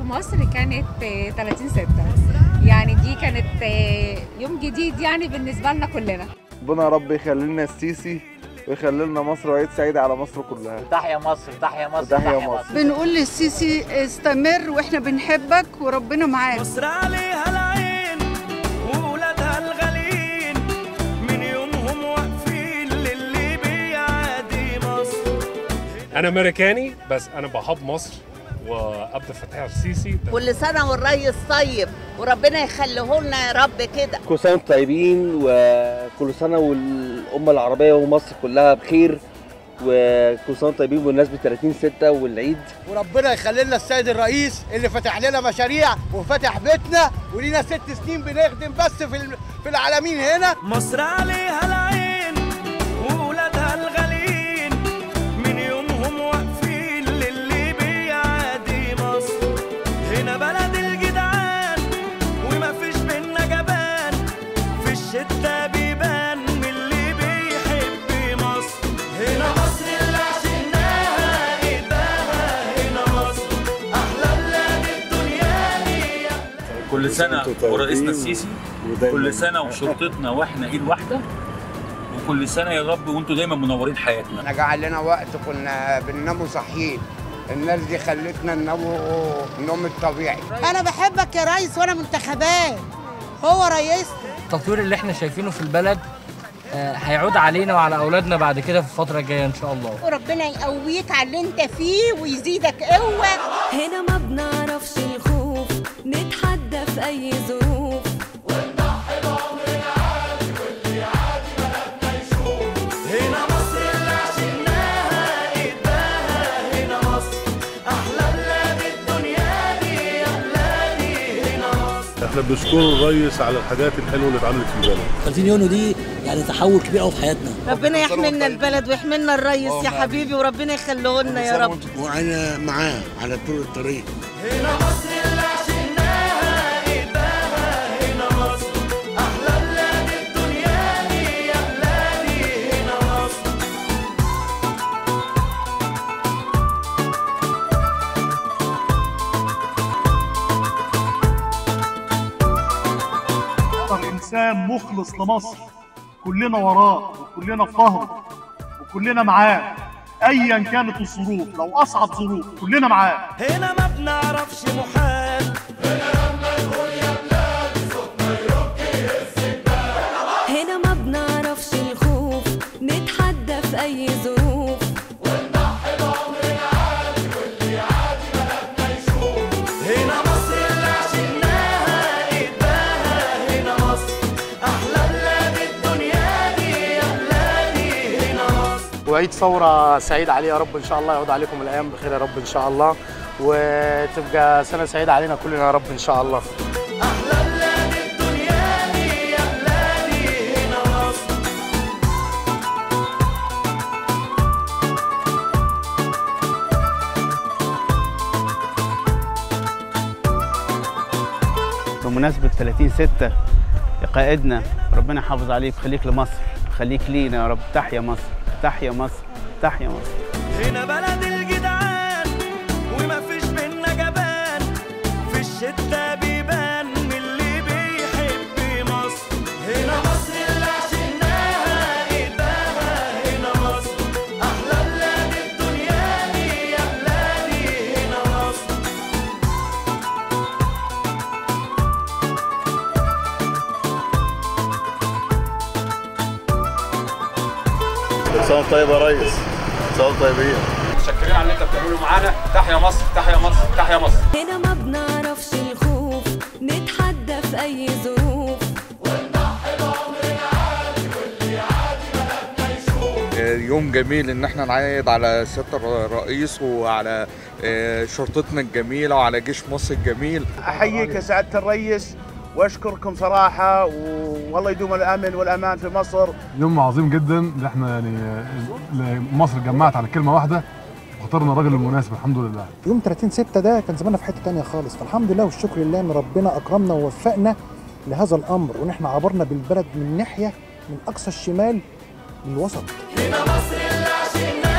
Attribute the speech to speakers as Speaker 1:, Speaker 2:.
Speaker 1: مصر كانت آه، 30 6 يعني دي كانت آه، يوم جديد يعني بالنسبة لنا كلنا
Speaker 2: ربنا يا رب يخلي لنا السيسي ويخلي لنا مصر وعيد سعيد على مصر كلها
Speaker 3: تحيا مصر تحيا مصر
Speaker 2: تحيا مصر
Speaker 4: بنقول للسيسي استمر واحنا بنحبك وربنا معاك
Speaker 5: مصر عليها العين وولادها الغاليين من يومهم واقفين للي بيعادي مصر
Speaker 6: انا امريكاني بس انا بحب مصر وعبد الفتاح السيسي
Speaker 7: كل سنة والريس طيب وربنا يخليه لنا يا رب كده
Speaker 8: كل سنة وانتم طيبين وكل سنة والأمة العربية ومصر كلها بخير وكل سنة وانتم طيبين بمناسبة 30 6 والعيد
Speaker 9: وربنا يخلي لنا السيد الرئيس اللي فتح لنا مشاريع وفتح بيتنا ولينا ست سنين بنخدم بس في الم- في العالمين هنا
Speaker 5: مصر عليها العين وولادها الغاليين من يومهم واقفين للي بيعادي مصر هنا بلد الجدعان وما فيش منا جبان في الشدة بيبان من اللي بيحب مصر هنا مصر اللي عشناها ايدها هنا مصر احلى بلاد الدنيا دي
Speaker 10: كل سنة ورئيسنا السيسي كل سنة وشرطتنا واحنا ايد واحدة وكل سنة يا رب وانتوا دايما منورين حياتنا
Speaker 9: احنا جعل لنا وقت كنا بنناموا صحيين الناس دي خلتنا نناموا النوم الطبيعي
Speaker 7: أنا بحبك يا ريس وأنا منتخبات هو رئيسنا
Speaker 11: التطوير اللي احنا شايفينه في البلد آه، هيعود علينا وعلى اولادنا بعد كده في الفتره الجايه ان شاء الله
Speaker 7: وربنا يقويك على اللي انت فيه ويزيدك قوة
Speaker 12: هنا ما بنعرفش الخوف نتحدى في أي ظروف
Speaker 5: هنا مصر اللي عشناها ايدها هنا مصر احلى بلاد الدنيا دي يا بلادي هنا مصر
Speaker 13: احنا بنشكر الريس على الحاجات الحلوه اللي اتعملت في البلد
Speaker 14: 30 يونيو دي يعني تحول كبير قوي في حياتنا
Speaker 7: ربنا يحملنا البلد ويحملنا الريس يا حبيبي وربنا يخليه لنا يا رب
Speaker 14: وانا معاه على طول الطريق
Speaker 5: هنا مصر اللي عشناها ايدها هنا مصر احلى بلاد الدنيا دي يا بلادي هنا مصر
Speaker 15: أكتر إنسان مخلص لمصر كلنا وراه وكلنا في ظهره وكلنا معاه أيا كانت الظروف لو أصعب ظروف كلنا معاه
Speaker 5: هنا ما بنعرفش محال
Speaker 12: هنا ما بنعرفش الخوف نتحدى في أي ظروف
Speaker 5: هنا مصر اللي عشناها ايدها هنا مصر احلى بلاد الدنيا دي يا بلادي هنا مصر
Speaker 9: وعيد ثورة سعيد عليه يا رب إن شاء الله يعود عليكم الأيام بخير يا رب إن شاء الله وتبقى سنة سعيدة علينا كلنا يا رب إن شاء الله
Speaker 5: احلى بلاد الدنيا دي يا بلادي هنا مصر
Speaker 16: بمناسبة 30 6 يا قائدنا ربنا يحافظ عليك خليك لمصر خليك لينا يا رب تحيا مصر تحيا مصر تحيا مصر
Speaker 5: هنا بلد الجدعان وما فيش منا جبان في الشدة بيبان من اللي بيحب مصر هنا مصر اللي عشناها ايدها هنا مصر احلى بلاد الدنيا دي يا بلادي هنا مصر
Speaker 2: كل سنه وانت طيب يا ريس كل سنه وانتم طيبين
Speaker 6: متشكرين على اللي انت بتعمله معانا تحيا مصر تحيا مصر تحيا مصر
Speaker 12: هنا ما بنعرفش الخوف نتحدى في أي ظروف
Speaker 2: يوم جميل ان احنا نعيد على سياده الرئيس وعلى آه، شرطتنا الجميله وعلى جيش مصر الجميل
Speaker 9: أحييك يا سعادة الرئيس وأشكركم صراحة والله يدوم الأمن والأمان في مصر
Speaker 13: يوم عظيم جدا ان احنا يعني آه، مصر جمعت على كلمه واحده واخترنا الراجل المناسب الحمد لله
Speaker 17: يوم 30 6 ده كان زماننا في حته تانية خالص فالحمد لله والشكر لله ان ربنا اكرمنا ووفقنا لهذا الامر وان احنا عبرنا بالبلد من ناحيه من اقصى الشمال للوسط
Speaker 5: هنا مصر اللي عشناها